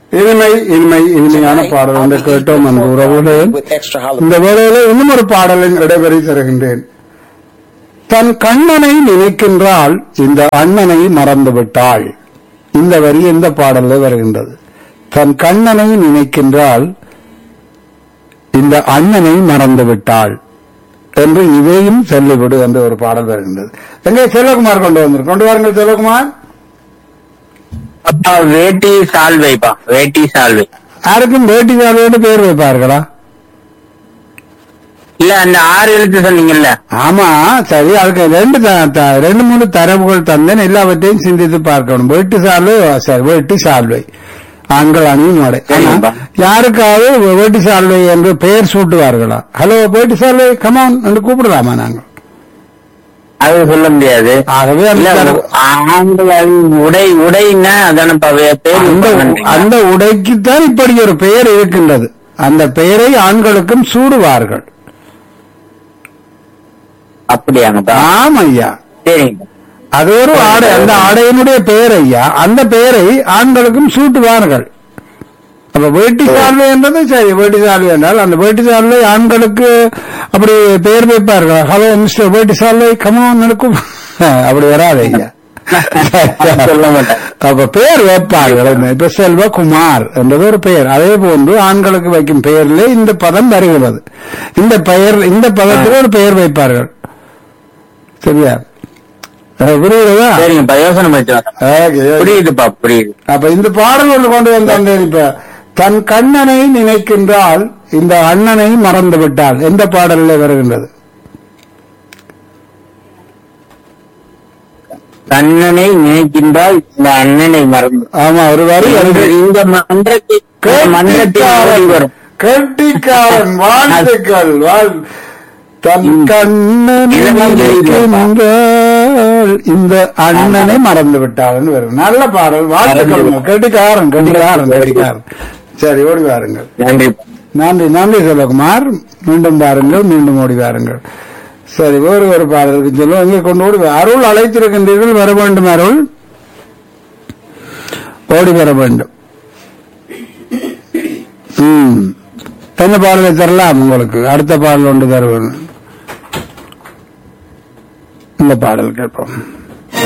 இனிமை இனிமை இனிமையான பாடல் ஒன்றை கேட்டோம் அன்பு உறவுகளே with extra holiday. இந்த வேளையில இன்னும் ஒரு பாடலின் இடைவெளி தருகின்றேன் தன் கண்ணனை நினைக்கின்றால் இந்த அண்ணனை மறந்து விட்டாள் இந்த வரி எந்த பாடல்ல வருகின்றது தன் கண்ணனை நினைக்கின்றால் இந்த அண்ணனை மறந்து விட்டாள் என்று இதையும் சொல்லிவிடு என்று ஒரு பாடல் வருகின்றது எங்கே செல்வகுமார் கொண்டு வந்திருக்கு கொண்டு வாருங்கள் செல்வகுமார் அப்பா வேட்டி சால்வைப்பா வேட்டி சால்வை யாருக்கும் வேட்டிக்காரோடு பேர் வைப்பார்களா இல்ல அந்த ஆறு எழுத்து சொன்னீங்கல்ல ஆமா சரி அதுக்கு ரெண்டு த- த- ரெண்டு மூணு தரவுகள் தந்தேன் எல்லாவற்றையும் சிந்தித்து பார்க்கணும் வேட்டு சால்வை சரி வேட்டு சால்வை ஆண்கள் அணியும் ஆடை ஆனா, சரிங்கப்பா. யாருக்காவது வேட்டு சால்வை என்று பெயர் சூட்டுவார்களா ஹலோ வேட்டு சால்வை கமான் என்று கூப்பிடலாமா நாங்கள் அது சொல்ல முடியாது ஆகவே அந்த இல்ல தரவு- ஆண்கள் அது உடை உடைன்னா அதானப்பா வே- பேர் அந்த பண்றீங்க. அந்த உடைக்குத்தான் இப்படி ஒரு பெயர் இருக்கின்றது அந்த பெயரை ஆண்களுக்கும் சூடுவார்கள் அப்படியாங்கப்பா ஆம் ஐயா சரிங்க அது ஒரு ஆடை அந்த ஆடையினுடைய பெயர் ஐயா அந்த பெயரை ஆண்களுக்கும் சூட்டுவார்கள் அப்ப வேட்டி சால்வை என்றது சரி வேட்டி சால்வை என்றால் அந்த வேட்டி சால்வை ஆண்களுக்கு அப்படி பெயர் வைப்பார்கள் ஹலோ மிஸ்டர் வேட்டி சால்வை கமான் நடக்கும் அப்படி வராது ஐயா சொல்ல மாட்டேன் அப்ப பெயர் வைப்பார்கள் என்ன? இப்ப செல்வகுமார் என்றது ஒரு பெயர் அதே போன்று ஆண்களுக்கு வைக்கும் பெயரிலே இந்த பதம் வருகிறது இந்த பெயர் இந்த பதத்தில் ஒரு பெயர் வைப்பார்கள் சரியா அஹ் புரியுதா சரிங்கப்பா யோசனை பண்ணிட்டு வரேன். Okay, okay. புரியுதுப்பா புரியுது அப்ப இந்த பாடல் ஒன்று கொண்டு வந்தேன் இப்ப தன் கண்ணனை நினைக்கின்றால் இந்த அண்ணனை மறந்து விட்டாள் எந்த பாடலில் வருகின்றது கண்ணனை நினைக்கின்றால் இந்த அண்ணனை மறந்து ஆமா ஒரு வரி இந்த- வருகிறது. இந்த மன்றத்தில் மன்றத்தில் ஓடி வரும் கெட்டிக்காரன் வாழ்த்துக்கள் வாழ் தன் கண்ணனை நினைக்கின்றால் இந்த அண்ணனை மறந்து விட்டாள்னு வரும் நல்ல பாடல் வாழ்த்துக்கள் கெட்டிக்காரன் கெட்டிக்காரன் கெட்டிக்காரன் சரி ஓடி வாருங்கள் நன்றி நன்றி நன்றி செல்வகுமார் மீண்டும் பாருங்கள் மீண்டும் ஓடி வாருங்கள் சரி வேறு ஒரு பாடலுக்கு சொல்லுவோம் இங்கே கொண்டு ஓடி வா. அருள் அழைத்திருக்கின்றீர்கள் வர வேண்டும் அருள் ஓடி வர வேண்டும் ம் என்ன பாடலை தரலாம் உங்களுக்கு அடுத்த பாடல் ஒன்று தருவேன் இந்த பாடல் கேட்போம்